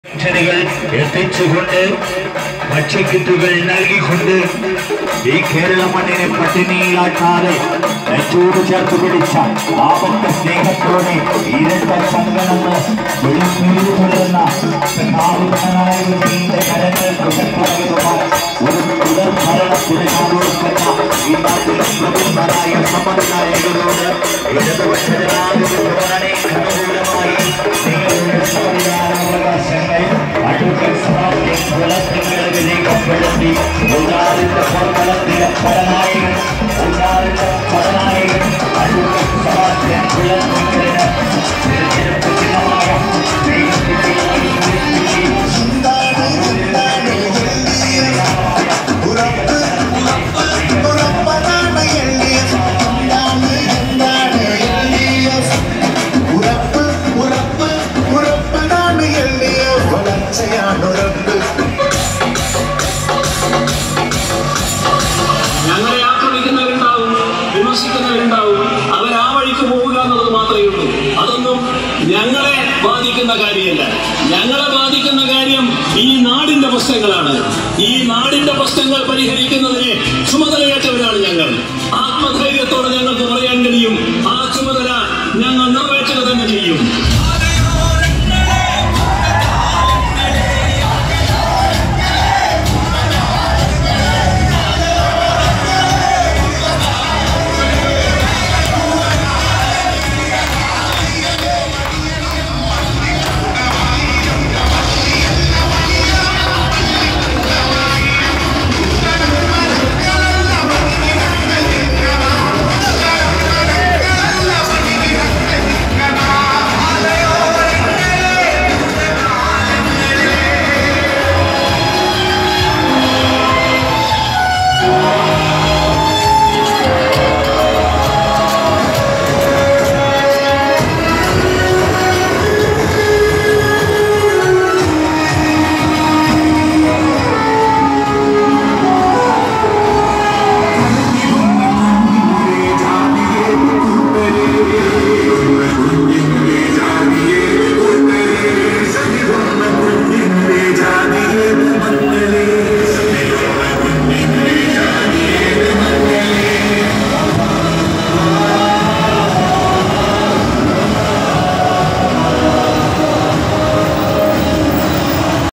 പെൻഷനുകൾ എത്തിച്ചുകൊണ്ട് ഭക്ഷ്യക്കിറ്റുകൾ നൽകിക്കൊണ്ട് ഈ കേരള മണ്ണിനെ പട്ടിണിയിലാക്കാതെ നെച്ചൂട് ചേർത്ത് പിടിച്ച ആപത്ത സ്നേഹത്തോടെ ഇരട്ട സംഘടന വെളിപ്പേര് തുടരുന്ന പിതാവിനായ നീണ്ട കരങ്ങൾ കുശപ്പുറകുമാർ ഒരു തുടർ ഭരണത്തിന് കാതോർക്കുന്ന ഈ നാട്ടിലെ പ്രമുഖരായ സമന്വയകരോട് ഇടതുപക്ഷ ജനാധിപത്യ മുന്നണിക്ക് അനുകൂലമായി നിങ്ങളുടെ സമ്മതിദാനാവകാശങ്ങൾ അഡ്വക്കേറ്റ് സമാജത്തെ വിളക്കുകളിലേക്ക് രേഖപ്പെടുത്തി ഉദാറിന്റെ പൊറത്തലത്തിലെ പടനായകൻ ഉദാറിന്റെ പടനായകൻ അഡ്വക്കേറ്റ് സമാജത്തെ വിളക്കുകളിന് തിരഞ്ഞെടുപ്പ് ചിഹ്നമായ ദൈവത്തിന്റെ ഉറപ്പ് ഉറപ്പതാണ് എൽ ഡി എഫ് എന്താണ് എന്താണ് എൽ ഡി എഫ് ഉറപ്പ് ഉറപ്പ് ഉറപ്പതാണ് എൽ ഡി എഫ് വളർച്ചയാണ് ഉറപ്പ് ഞങ്ങളെ ആക്രമിക്കുന്നവരുണ്ടാവും വിമർശിക്കുന്നവരുണ്ടാവും അവർ ആ വഴിക്ക് പോവുക എന്നുള്ളത് മാത്രമേ ഉള്ളൂ അതൊന്നും ഞങ്ങളെ ബാധിക്കുന്ന കാര്യമല്ല ഞങ്ങളെ ബാധിക്കുന്ന കാര്യം ഈ നാടിന്റെ പ്രശ്നങ്ങളാണ് ഈ നാടിന്റെ പ്രശ്നങ്ങൾ പരിഹരിക്കുന്നതിന് ചുമതലയേറ്റവരാണ് ഞങ്ങൾ ആത്മധൈര്യത്തോടെ ഞങ്ങൾക്ക് പറയാൻ കഴിയും